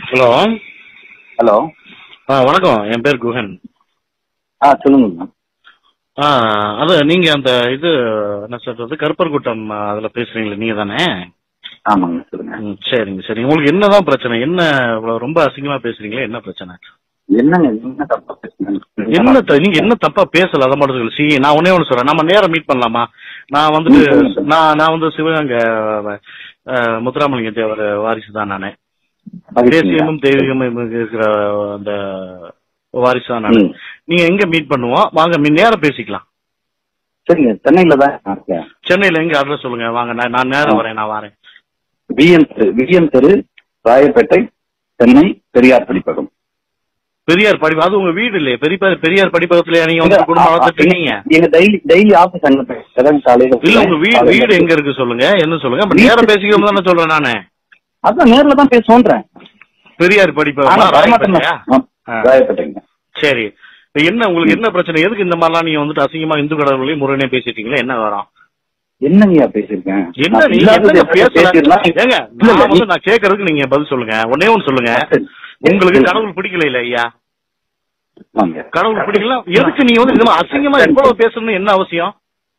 Hello hello ஆ வணக்கம் என் பேர் குஹன் ஆ சொல்லுங்க ஆ அது நீங்க அந்த இது என்ன சொல்றது கருப்பர்குட்டம் அதுல பேசுறீங்களே நீங்க தானே ஆமாங்க சொல்லுங்க ம், சரிங்க சரிங்க உங்களுக்கு என்னதான் பிரச்சனை என்ன இவ்வளவு ரொம்ப அசிங்கமா பேசுறீங்களே என்ன பிரச்சனை என்னங்க என்ன தப்பா பேசுனீங்க? என்ன த- நீங்க என்ன தப்பா பேசல அதை மட்டும் சொல்லு சி நான் ஒன்னே ஒண்ணு சொல்றேன் நம்ம நேரம் மீட் பண்ணலாமா நான் வந்துட்டு ம், சொல்லுங்க. நான் நான் வந்து சிவகங்கை அஹ், முத்துராமலிங்க தேவர் வாரிசு தான் நானு மகிழ்ச்சிங்க. தேசியமும் தெய்வீகமும் இருக்கிற அந்த வாரிசு தான் நானு ம். நீங்க எங்க மீட் பண்ணுவோம் வாங்க மீ- நேரம் பேசிக்கலாம் சரிங்க சென்னையில தான் இருக்கேன் சென்னையில எங்க அட்ரஸ் சொல்லுங்க வாங்க நான் நான் நேரம் வரேன் நான் வரேன் விஎம் தெரு விஎம் தெரு ராயப்பேட்டை சென்னை பெரியார் படிப்பகம் பெரியார் படிப்பு அது உங்க வீடு இல்லையே பெரிய பெரியார் படிப்பகத்துல நீங்க வந்து குடும்பம் வளர்த்துட்டு இருக்கீங்க எங்க டெய்லி டெய்லி ஆபீஸ் அங்க போய் காலையில இல்ல உங்க வீடு வீடு எங்க இருக்கு சொல்லுங்க என்ன சொல்லுங்க அப்ப வீடு- நேரம் பேசிக்கிறோம் தானே சொல்றேன் நானு அதான் நேர்ல தான் பேசுவோன்றேன் பெரியார் ஆனா படிப்பகம் வரமாட்டேன் ராயப்பேட்டையா? ஆ. ராயப்பேட்டைங்க சரி இப்ப என்ன உங்களுக்கு என்ன பிரச்சனை எதுக்கு இந்த மாதிரிலாம் நீங்க வந்துட்டு அசிங்கமா இந்து கடவுளையும் முருகனே பேசிட்டீங்களா என்ன வரும் என்னங்கய்யா பேசியிருக்கேன் என்ன நான் நீங்க இல்லாததை என்னங்க பேசல பேசியிருந்தா- ஏங்க இல்ல, நான் இல்ல, வந்து நான் கேக்குறதுக்கு நீங்க பதில் சொல்லுங்க ஒன்னே ஒண்ணு சொல்லுங்க உங்களுக்கு கடவுள் பிடிக்கல இல்ல ஐயா ஆமாங்க. கடவுள் பிடிக்கல எதுக்கு நீங்க வந்து இந்த மாதிரி அசிங்கமா எவ்வளவு பேசணும்னு என்ன அவசியம்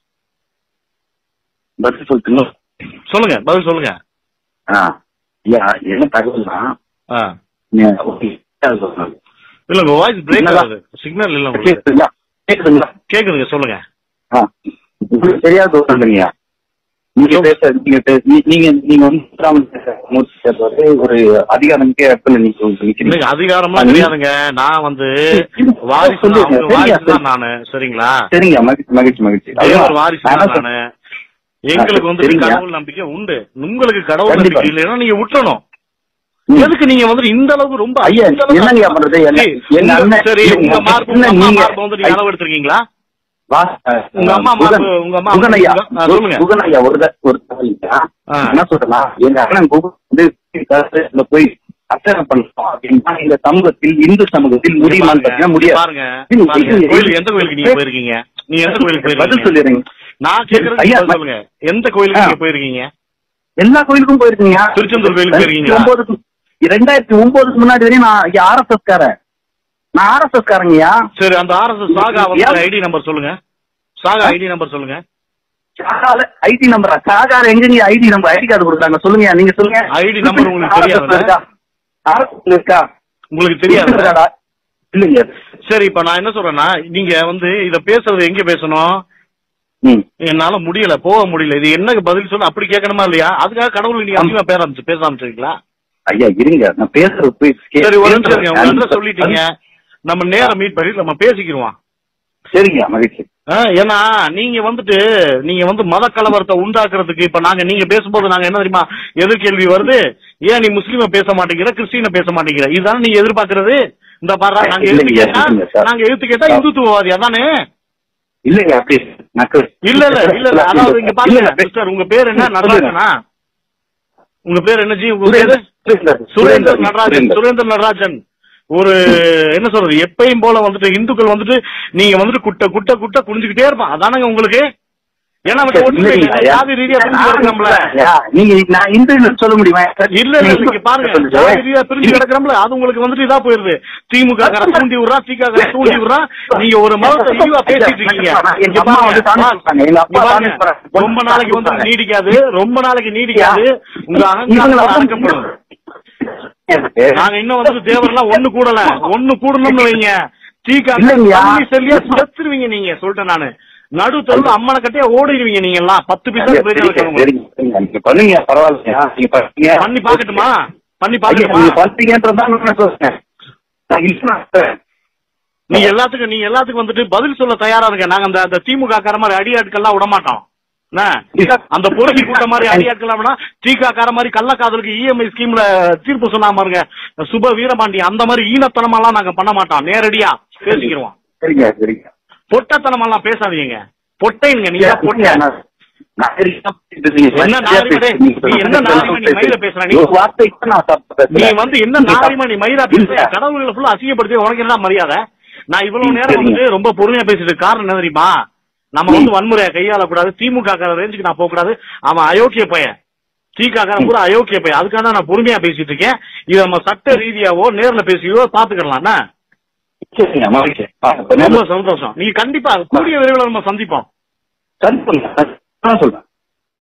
பதில் சொல்லுங்க சொல்லுங்க பதில் சொல்லுங்க ஆ ஐயா என்ன தகவல்னா ஆ. நீங்க ஓகே அது சொல்லுங்க. இல்ல உங்க வாய்ஸ் பிரேக் என்னடா? ஆகுது சிக்னல் இல்ல உங்களுக்கு கேக்குதுங்களா கேக்குதுங்களா கேக்குதுங்க சொல்லுங்க ஆ உங்களுக்கு தெரியாத சொல்லுங்கய்யா நீங்க பேச நீங்க பே- நீ- நீங்க நீங்க வந்து முத்துராமலிங்க சார் வந்து ஒரு அதிகாரமிக்க இடத்துல நீங்க நிக்கிறீங்க இல்லைங்க அதிகாரம்லாம் தெரியாதுங்க நான் வந்து வாரிசு தான், சொல்லுங்க. அவங்க சரியா, வாரிசு தான் நானு சரிங்களா சரிங்க மகிழ்ச்சி மகிழ்ச்சி மகிழ்ச்சி தேவர் வாரிசு நான் தான் என்ன நானு எங்களுக்கு வந்து சரிங்க. கடவுள் நம்பிக்கை உண்டு உங்களுக்கு கடவுள் கண்டிப்பா. நம்பிக்கை இல்லைன்னா நீங்க விட்டுறணும் ம். எதுக்கு நீங்க வந்து இந்த அளவுக்கு ரொம்ப ஐயா, இந்த அளவுக்கு- என்னங்கய்யா பண்றது? என்ன- சரி, என்ன உங்க- அண்ணன் சரி இல்லைங்க. உங்க மார்பு உங்க என்ன அம்மா நீங்க- மார்பு வந்து நீங்க அளவு எடுத்திருக்கீங்களா வா, உங்க அம்மா புகன், மார்பு, உங்க அம்மா புகன் ஐயா, ஆ, சொல்லுங்க. புகன் ஐயா, ஒரு த- ஒரு தகவல் ஐயா. ஆ. என்ன சொல்றேன்னா, எங்க அண்ணன் புகன் வந்து கருத்துல போய் அர்ச்சனை பண்ணணும் அப்படின்னா இந்த சமூகத்தில் இந்து சமூகத்தில் முடியுமான்னு பார்த்தீங்கன்னா முடியாது பாருங்க இல்ல, பாருங்க. இல்ல, கோயிலுக்கு எந்த கோயிலுக்கு நீங்க போயிருக்கீங்க நீங்க எந்த கோயிலுக்கு பதில் போயிருக்கீங்க சொல்லிடுறேங்க நான் கேக்குறதுக்கு ஐயா, பதில் சொல்லுங்க எந்த கோயிலுக்கு ஆ. நீங்க போயிருக்கீங்க எல்லா கோயிலுக்கும் போயிருக்கீங்க திருச்செந்தூர் கோயிலுக்கு போயிருக்கீங்களா? ஒன்பதுக்கு ரெண்டாயிரத்தி ஒன்பதுக்கு முன்னாடி வரையும் நான் ஆர்எஸ்எஸ் காரன் நான் ஆர்எஸ்எஸ் காரங்கய்யா சரி அந்த ஆர்எஸ்எஸ் சாகா வந்து ஏன்? ஐடி நம்பர் சொல்லுங்க சாகா ஐடி நம்பர் சொல்லுங்க சாகால ஐடி நம்பரா சாகால எங்கங்க ஐடி நம்பர் ஐடி கார்டு கொடுத்தாங்க சொல்லுங்க நீங்க சொல்லுங்க ID number உங்களுக்கு தெரியாதுல்ல? இருக்கா ஆர்எஸ்எஸ் இருக்கா உங்களுக்கு தெரியாது இருக்காடா? இல்லைங்க சரி இப்ப நான் என்ன சொல்றேன்னா நீங்க வந்து இத பேசுறது எங்க பேசணும் ம் என்னால முடியல போக முடியல இது என்ன பதில் சொல்ல அப்படி கேட்கணுமா இல்லையா அதுக்காக கடவுளுக்கு நீங்க அதிகமா பேச ஆரம்பிச்சு பேச ஆரம்பிச்சிருக்கீங்களா ஐயா இருங்க நான் பேசுறது போய் கே- சரி ஒரு நிமிஷம் இருங்க. உங்க கேட்டுறேன். address சொல்லிட்டீங்க நம்ம நேரம் மீட் பண்ணி நம்ம பேசிக்கிருவோம் சரிங்க மகிழ்ச்சி ஆ, ஏன்னா நீங்க வந்துட்டு நீங்க வந்து மத கலவரத்தை உண்டாக்குறதுக்கு இப்ப நாங்க நீங்க பேசும்போது நாங்க என்ன தெரியுமா எதிர்கேள்வி வருது ஏன் நீ முஸ்லீம பேச மாட்டேங்கிற கிறிஸ்டின பேச மாட்டேங்கிற இதுதானே நீங்க எதிர்பார்க்கறது இந்த பாரு நாங்க எதிர்த்து இல்லைங்க, கேட்டா இல்லைங்க சார். நாங்க எதிர்த்து கேட்டா இந்துத்துவவாதி அதானே இல்லைங்க அப்படி நான் கு- இல்ல இல்ல இல்ல இல்ல அதாவது இங்க பாருங்க இல்ல, மிஸ்டர் உங்க பேர் என்ன சொல்லுங்க. நடராஜனா உங்க பேர் என்ன ஜி உங்க பேரு சுரேந்தர் சுரேந்தர் நடராஜன் சுரேந்தர். சுரேந்தர் நடராஜன் ஒரு என்ன சொல்றது எப்பயும் போல வந்துட்டு இந்துக்கள் வந்துட்டு நீங்க வந்துட்டு குட்ட குட்ட குட்ட குனிஞ்சுக்கிட்டே இருப்பான் அதானங்க உங்களுக்கு ஏன்னா அவன் ஒண்ணுமே இல்லைங்க, இல்லை. ஐயா. ஜாதி ரீதியா பிரிஞ்சு கிடக்கிறோம்ல ஐயா, நீங்க நான் இன்டர்வியூ சொல்ல முடியுமா இல்ல இல்ல நீங்க பாருங்க ஜாதி ரீதியா பிரிஞ்சு கிடக்கிறோம்ல அது உங்களுக்கு வந்துட்டு இதா போயிருது திமுக கார தூண்டி விடுறா திக கார தூண்டி விடுறா நீங்க ஒரு மதத்தை இழிவா பேசிட்டு இருக்கீங்க எங்க இங்க அம்மா பாருங்க, வந்து சாமி கும்பிட்டாங்க. எங்க அப்பா இங்க சாமி பாருங்க. கும்பிட்டாங்க. ரொம்ப நாளைக்கு வந்து கும்பிட்டாங்க. நீடிக்காது ரொம்ப நாளைக்கு நீடிக்காது உங்க இவங்க அகங்காரம் வந்து- அடக்கப்படும் நாங்க இன்னும் வந்து தேவரெல்லாம் ஒண்ணு கூடல ஒண்ணு கூடணும்னு வைங்க தீக்கா இல்லைங்கய்யா. தண்ணி செல்லியா செத்துருவீங்க நீங்க சொல்லிட்டேன் நானு நடு தெருவுல அம்மனை கட்டியா ஓடிடுவீங்க நீங்க எல்லாம் பத்து பைசா சரிங்க, பெரிய சரிங்க, சரிங்க, சரிங்க. நீங்க பண்ணுங்க பரவாயில்லையா நீங்க பண்ணுங்க. பண்ணி பாக்கட்டுமா பண்ணி ஐயா, பாக்கட்டுமா நீங்க பண்றீங்கன்றதுதான் நான் சொல்றேன் நான் இல்லைன்னா நீங்க எல்லாத்துக்கும் நீங்க எல்லாத்துக்கும் வந்துட்டு பதில் சொல்ல தயாரா இருங்க நாங்க அந்த அந்த திமுக கார மாதிரி அடியாட்கள்லாம் விட மாட்டோம் என்ன? அந்த பொறுக்கி கூட்ட மாதிரி அடியாட்கள் வேணா திக கார மாதிரி கள்ளக்காதலுக்கு இஎம்ஐ ஸ்கீம்ல தீர்ப்பு சொன்னா பாருங்க சுப வீரபாண்டி அந்த மாதிரி ஈனத்தனமெல்லாம் நாங்க பண்ண மாட்டோம் நேரடியா பேசிக்கிறோம் சரிங்க சரிங்க பொட்டத்தனமெல்லாம் பேசாதீங்க பொட்டைங்க நீங்க பொட்டை நான் நாகரிகமா பேசிட்டு இருக்கீங்க. என்ன நாகரிகமே? நீ என்ன நாகரிகமா நீ மயில பேசுற நீ? ஒரு வார்த்தை கூட நான் தப்பா நீ பேசல. வந்து என்ன நாகரிகமா நீ மயிரா பேசுற கடவுள்களை ஃபுல்லா அசிங்கப்படுத்தி உனக்கு என்ன மரியாதை நான் இவ்வளவு நேரம் சரிங்க. வந்துட்டு ரொம்ப பொறுமையா பேசிட்டு காரணம் என்ன தெரியுமா நம்ம வந்து வன்முறையை கையாள கூடாது திமுக கார ரேஞ்சுக்கு நான் போக கூடாது அவன் அயோக்கிய பையன் தீக்காக்காரன் பூரா அயோக்கிய பையன் அதுக்காக தான் நான் பொறுமையா பேசிட்டு இருக்கேன் இதை நம்ம சட்ட ரீதியாவோ நேர்ல பேசியோ பாத்துக்கலாம் சரிங்க மகிழ்ச்சி ஆ, இப்ப ரொம்ப நேர்ல சந்தோஷம் நீங்க கண்டிப்பா கூடிய விரைவில் நம்ம சந்திப்போம் சந்திப்போங்க. நான் சொல்றேன்